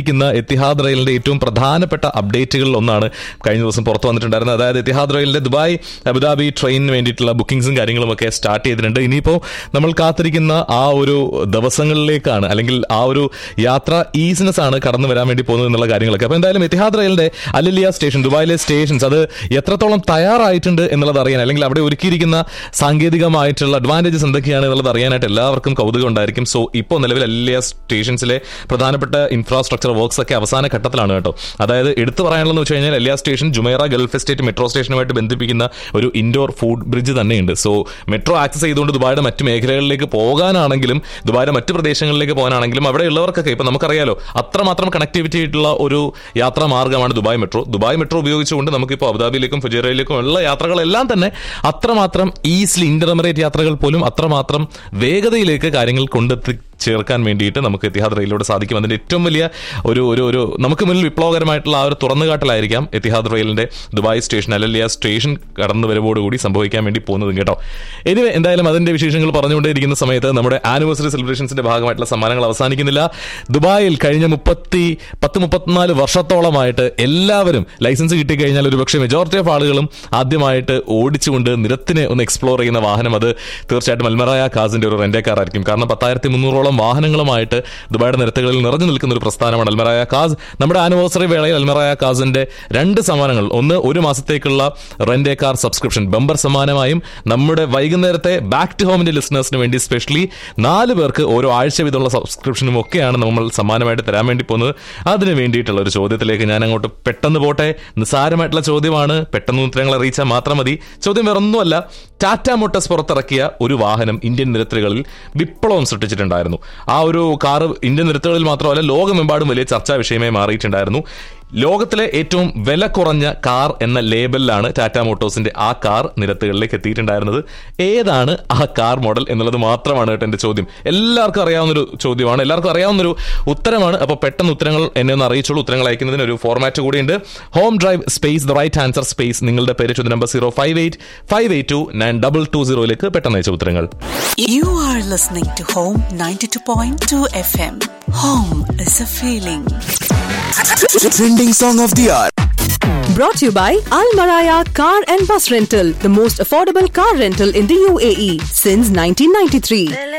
കാത്തിരിക്കുന്ന എത്തിഹാദ് റെയിലിന്റെ ഏറ്റവും പ്രധാനപ്പെട്ട അപ്ഡേറ്റുകളിൽ ഒന്നാണ് കഴിഞ്ഞ ദിവസം പുറത്തു വന്നിട്ടുണ്ടായിരുന്നത് അതായത് എത്തിഹാദ് റെയിലിന്റെ ദുബായ് അബുദാബി ട്രെയിനിന് വേണ്ടിയിട്ടുള്ള ബുക്കിംഗ്സും കാര്യങ്ങളും ഒക്കെ സ്റ്റാർട്ട് ചെയ്തിട്ടുണ്ട് ഇനിയിപ്പോൾ നമ്മൾ കാത്തിരിക്കുന്ന ആ ഒരു ദിവസങ്ങളിലേക്കാണ് അല്ലെങ്കിൽ ആ ഒരു യാത്ര ഈസിനെസ് ആണ് കടന്നു വരാൻ വേണ്ടി പോകുന്നത് എന്നുള്ള കാര്യങ്ങളൊക്കെ അപ്പോൾ എന്തായാലും എത്തിഹാദ് റെയിലിന്റെ അലിലിയ സ്റ്റേഷൻ ദുബായിലെ സ്റ്റേഷൻസ് അത് എത്രത്തോളം തയ്യാറായിട്ടുണ്ട് എന്നുള്ളത് അറിയാൻ അല്ലെങ്കിൽ അവിടെ ഒരുക്കിയിരിക്കുന്ന സാങ്കേതികമായിട്ടുള്ള അഡ്വാൻറ്റേജസ് എന്തൊക്കെയാണ് എന്നുള്ളത് അറിയാനായിട്ട് എല്ലാവർക്കും കൗതുകം ഉണ്ടായിരിക്കും സോ ഇപ്പോൾ നിലവിൽ എല്ലാ സ്റ്റേഷൻസിലെ പ്രധാനപ്പെട്ട ഇൻഫ്രാസ്ട്രക്ചർ വർക്ക്സ് ഒക്കെ അവസാന ഘട്ടത്തിലാണ് കേട്ടോ അതായത് എടുത്തു പറയാനുള്ളതെന്ന് വെച്ച് കഴിഞ്ഞാൽ എല്ലാ station Jumeirah golf estate metro സ്റ്റേഷനുമായിട്ട് ബന്ധിപ്പിക്കുന്ന ഒരു ഇൻഡോർ ഫുഡ് ബ്രിഡ്ജ് തന്നെയുണ്ട് സോ മെട്രോ ആക്സസ് ചെയ്തുകൊണ്ട് ദുബായുടെ മറ്റ് മേഖലകളിലേക്ക് പോകാനാണെങ്കിലും ദുബായുടെ മറ്റ് പ്രദേശങ്ങളിലേക്ക് പോകാനാണെങ്കിലും അവിടെയുള്ളവർക്കൊക്കെ ഇപ്പം നമുക്കറിയാലോ അത്രമാത്രം കണക്ടിവിറ്റി ആയിട്ടുള്ള ഒരു യാത്രാ മാർഗ്ഗമാണ് ദുബായ് മെട്രോ ദുബായ് മെട്രോ ഉപയോഗിച്ചുകൊണ്ട് നമുക്കിപ്പോൾ അബുദാബിയിലേക്കും ഫുജേറയിലേക്കും ഉള്ള യാത്രകളെല്ലാം തന്നെ അത്രമാത്രം ഈസിലി ഇന്റർമറേറ്റ് യാത്രകൾ പോലും അത്രമാത്രം വേഗതയിലേക്ക് കാര്യങ്ങൾ കൊണ്ടെത്തി ചേർക്കാൻ വേണ്ടിയിട്ട് നമുക്ക് എത്തിഹാദ് റെയിലിലൂടെ സാധിക്കും അതിന്റെ ഏറ്റവും വലിയ ഒരു ഒരു ഒരു നമുക്ക് മുന്നിൽ വിപ്ലവകരമായിട്ടുള്ള ആ ഒരു തുറന്നുകാട്ടലായിരിക്കാം എത്തിഹാദ് റെയിലിന്റെ ദുബായ് സ്റ്റേഷൻ അല്ലെങ്കിൽ ആ സ്റ്റേഷൻ കടന്നു വരവോടുകൂടി സംഭവിക്കാൻ വേണ്ടി പോകുന്നതും കേട്ടോ എനിവേ എന്തായാലും അതിന്റെ വിശേഷങ്ങൾ പറഞ്ഞുകൊണ്ടേയിരിക്കുന്ന സമയത്ത് നമ്മുടെ ആനിവേഴ്സറി സെലിബ്രേഷൻസിന്റെ ഭാഗമായിട്ടുള്ള സമ്മാനങ്ങൾ അവസാനിക്കുന്നില്ല ദുബായിൽ കഴിഞ്ഞ മുപ്പത്തി പത്ത് മുപ്പത്തിനാല് വർഷത്തോളമായിട്ട് എല്ലാവരും ലൈസൻസ് കിട്ടിക്കഴിഞ്ഞാൽ ഒരു പക്ഷേ മെജോറിറ്റി ഓഫ് ആളുകളും ആദ്യമായിട്ട് ഓടിച്ചുകൊണ്ട് നിരത്തിനെ ഒന്ന് എക്സ്പ്ലോർ ചെയ്യുന്ന വാഹനം അത് തീർച്ചയായിട്ടും അൽമറായ കാസിന്റെ ഒരു റെന്റേ കാർ ആയിരിക്കും കാരണം പത്തായിരത്തി മുന്നൂറോളം വാഹനങ്ങളുമായിട്ട് ദുബായുടെ നിരത്തുകളിൽ നിറഞ്ഞു നിൽക്കുന്ന ഒരു പ്രസ്ഥാനമാണ് അൽമറായ കാസ് നമ്മുടെ ആനിവേഴ്സറി വേളയിൽ അൽമറായ കാസിന്റെ രണ്ട് സമ്മാനങ്ങൾ ഒന്ന് ഒരു മാസത്തേക്കുള്ള റെന്റേ കാർ സബ്സ്ക്രിപ്ഷൻ ബമ്പർ സമ്മാനമായും നമ്മുടെ വൈകുന്നേരത്തെ ബാക്ക് ടു ഹോമിന്റെ ലിസണേഴ്സിന് വേണ്ടി സ്പെഷ്യലി നാല് പേർക്ക് ഓരോ ആഴ്ച വീതമുള്ള സബ്സ്ക്രിപ്ഷനും ഒക്കെയാണ് നമ്മൾ സമ്മാനമായിട്ട് തരാൻ വേണ്ടി പോകുന്നത് അതിന് വേണ്ടിയിട്ടുള്ള ഒരു ചോദ്യത്തിലേക്ക് ഞാൻ അങ്ങോട്ട് പെട്ടെന്ന് പോട്ടെ നിസ്സാരമായിട്ടുള്ള ചോദ്യമാണ് പെട്ടെന്ന് ഉത്തരങ്ങൾ അറിയിച്ചാൽ മാത്രം മതി ചോദ്യം വേറൊന്നുമല്ല ടാറ്റ മോട്ടോഴ്സ് പുറത്തിറക്കിയ ഒരു വാഹനം ഇന്ത്യൻ നിരത്തുകളിൽ വിപ്ലവം സൃഷ്ടിച്ചിട്ടുണ്ടായിരുന്നു ആ ഒരു കാറ് ഇന്ത്യൻ നിരത്തുകളിൽ മാത്രമല്ല ലോകമെമ്പാടും വലിയ ചർച്ചാ വിഷയമായി മാറിയിട്ടുണ്ടായിരുന്നു ലോകത്തിലെ ഏറ്റവും വില കുറഞ്ഞ കാർ എന്ന ലേബലിലാണ് ടാറ്റ മോട്ടോഴ്സിന്റെ ആ കാർ നിരത്തുകളിലേക്ക് എത്തിയിട്ടുണ്ടായിരുന്നത് ഏതാണ് ആ കാർ മോഡൽ എന്നുള്ളത് മാത്രമാണ് കേട്ടോ എന്റെ ചോദ്യം എല്ലാവർക്കും അറിയാവുന്നൊരു ചോദ്യമാണ് എല്ലാവർക്കും അറിയാവുന്നൊരു ഉത്തരമാണ് അപ്പോൾ പെട്ടെന്ന് ഉത്തരങ്ങൾ എന്നെ ഒന്ന് അറിയിച്ചോളൂ ഉത്തരങ്ങൾ അയക്കുന്നതിന് ഒരു ഫോർമാറ്റ് കൂടിയുണ്ട് home drive space the right answer space നിങ്ങളുടെ പേര് ചോദ്യ number zero five eight five eight two nine double two സീറോയിലേക്ക് പെട്ടെന്ന് അയച്ച ഉത്തരങ്ങൾ You are listening to Home 92.2 FM. Home is a feeling. Trending song of the hour. Brought to you by Al Maraya Car and Bus Rental, the most affordable car rental in the UAE since 1993.